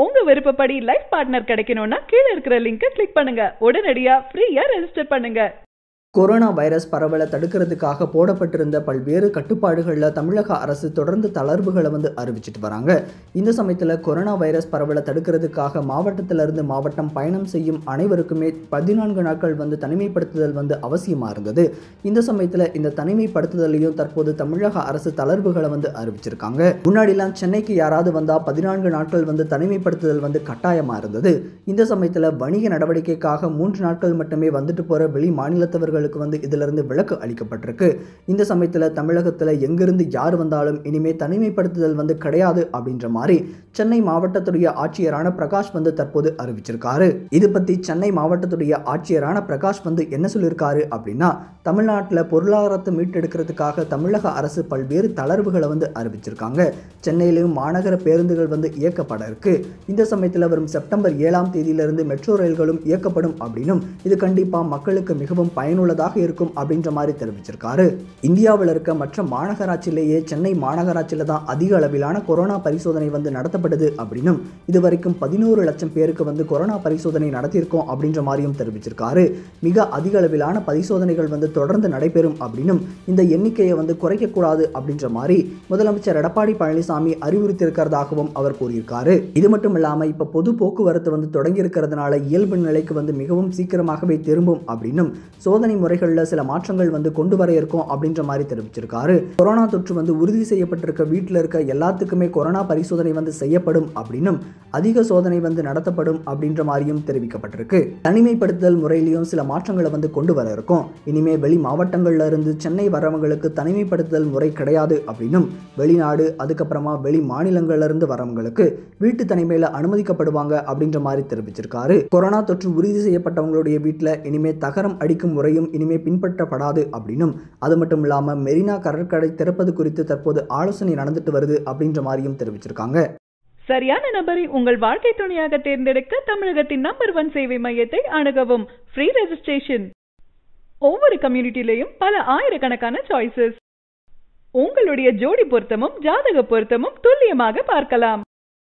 உங்க விருப்பப்படி life partner கிடைக்கணும்னா கீழ இருக்கிற லிங்கை கிளிக் பண்ணுங்க உடனடியா ஃப்ரீயா ரெஜிஸ்டர் பண்ணுங்க கொரோனா வைரஸ் பரவலை தடுக்கிறதுக்காக போடப்பட்டிருந்த பல்வேறு கட்டுப்பாடுகளில் தமிழக அரசு தொடர்ந்து தளர்வுகளை வந்து அறிவிச்சிட்டு வராங்க இந்த சமயத்தில் கொரோனா வைரஸ் பரவலை தடுக்கிறதுக்காக மாவட்டத்திலிருந்து மாவட்டம் பயணம் செய்யும் அனைவருக்குமே பதினான்கு நாட்கள் வந்து தனிமைப்படுத்துதல் வந்து அவசியமாக இருந்தது இந்த சமயத்தில் இந்த தனிமைப்படுத்துதலையும் தற்போது தமிழக அரசு தளர்வுகளை வந்து அறிவிச்சிருக்காங்க முன்னாடிலாம் சென்னைக்கு யாராவது வந்தால் பதினான்கு நாட்கள் வந்து தனிமைப்படுத்துதல் வந்து கட்டாயமாக இருந்தது இந்த சமயத்தில் வணிக நடவடிக்கைக்காக மூன்று நாட்கள் மட்டுமே வந்துட்டு போகிற வெளி மாநிலத்தவர்கள் அவர்களுக்கு வந்து இதிலிருந்து விலக்கு அளிக்கப்பட்டிருக்கு இந்த சமயத்தில் தமிழகத்தில் எங்கிருந்து யார் வந்தாலும் இனிமே தனிமைப்படுத்துதல் வந்து கிடையாது அப்படின்ற மாதிரி சென்னை மாவட்டத்துடைய ஆட்சியரான பிரகாஷ் வந்து தற்போது அறிவிச்சிருக்காரு இது பற்றி சென்னை மாவட்டத்துடைய ஆட்சியரான பிரகாஷ் வந்து என்ன சொல்லியிருக்காரு அப்படின்னா தமிழ்நாட்டில் பொருளாதாரத்தை மீட்டெடுக்கிறதுக்காக தமிழக அரசு பல்வேறு தளர்வுகளை வந்து அறிவிச்சிருக்காங்க சென்னையிலும் மாநகர பேருந்துகள் வந்து இயக்கப்பட இருக்கு இந்த சமயத்தில் வரும் செப்டம்பர் ஏழாம் தேதியிலிருந்து மெட்ரோ ரயில்களும் இயக்கப்படும் அப்படின்னும் இது கண்டிப்பாக மக்களுக்கு மிகவும் பயனுள்ள உள்ளதாக இருக்கும் அப்படின்ற மாதிரி தெரிவிச்சிருக்காரு இந்தியாவில் இருக்க மற்ற மாநகராட்சியிலேயே சென்னை மாநகராட்சியில் தான் அதிக அளவிலான கொரோனா பரிசோதனை வந்து நடத்தப்படுது அப்படின்னும் இது வரைக்கும் பதினோரு லட்சம் பேருக்கு வந்து கொரோனா பரிசோதனை நடத்தியிருக்கோம் அப்படின்ற மாதிரியும் தெரிவிச்சிருக்காரு மிக அதிக அளவிலான பரிசோதனைகள் வந்து தொடர்ந்து நடைபெறும் அப்படின்னும் இந்த எண்ணிக்கையை வந்து குறைக்கக்கூடாது அப்படின்ற மாதிரி முதலமைச்சர் எடப்பாடி பழனிசாமி அறிவுறுத்தியிருக்கிறதாகவும் அவர் கூறியிருக்காரு இது மட்டும் இல்லாமல் இப்போ பொது போக்குவரத்து வந்து தொடங்கி இருக்கிறதுனால இயல்பு நிலைக்கு வந்து மிகவும் சீக்கிரமாகவே திரும்பும் அப்படின்னும் சோதனை முறைகளில் சில மாற்றங்கள் வந்து கொண்டு வர இருக்கும் அப்படின்ற மாதிரி தெரிவிச்சிருக்காரு கொரோனா தொற்று வந்து உறுதி செய்யப்பட்டிருக்க வீட்டில் இருக்க எல்லாத்துக்குமே கொரோனா பரிசோதனை வந்து செய்யப்படும் அப்படின்னும் அதிக சோதனை வந்து நடத்தப்படும் அப்படின்ற மாதிரியும் தெரிவிக்கப்பட்டிருக்கு தனிமைப்படுத்துதல் முறையிலையும் சில மாற்றங்களை வந்து கொண்டு வர இருக்கும் இனிமே வெளி மாவட்டங்கள்ல இருந்து சென்னை வரவங்களுக்கு தனிமைப்படுத்துதல் முறை கிடையாது அப்படின்னும் வெளிநாடு அதுக்கப்புறமா வெளி மாநிலங்கள்ல இருந்து வரவங்களுக்கு வீட்டு தனிமையில அனுமதிக்கப்படுவாங்க அப்படின்ற மாதிரி தெரிவிச்சிருக்காரு கொரோனா தொற்று உறுதி செய்யப்பட்டவங்களுடைய வீட்டில் இனிமே தகரம் அடிக்கும் முறையும் இனிமே பின்பற்றப்படாது அப்படின்னும் அது மட்டும் இல்லாமல் மெரினா கடற்கரை திறப்பது குறித்து தற்போது ஆலோசனை நடந்துட்டு வருது அப்படின்ற மாதிரியும் தெரிவிச்சிருக்காங்க சரியான நபரை உங்கள் வாழ்க்கை துணையாக தேர்ந்தெடுக்க தமிழகத்தின் நம்பர் ஒன் சேவை மையத்தை அணுகவும் ஃப்ரீ ரெஜிஸ்ட்ரேஷன் ஒவ்வொரு கம்யூனிட்டிலையும் பல ஆயிரக்கணக்கான சாய்ஸஸ் உங்களுடைய ஜோடி பொருத்தமும் ஜாதக பொருத்தமும் துல்லியமாக பார்க்கலாம்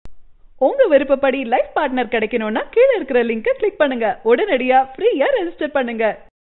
உங்க விருப்பப்படி லைஃப் பார்ட்னர் கிடைக்கணும்னா கீழ இருக்கிற லிங்கை கிளிக் பண்ணுங்க உடனடியா ஃப்ரீயா ரெஜிஸ்டர் பண்ணுங்க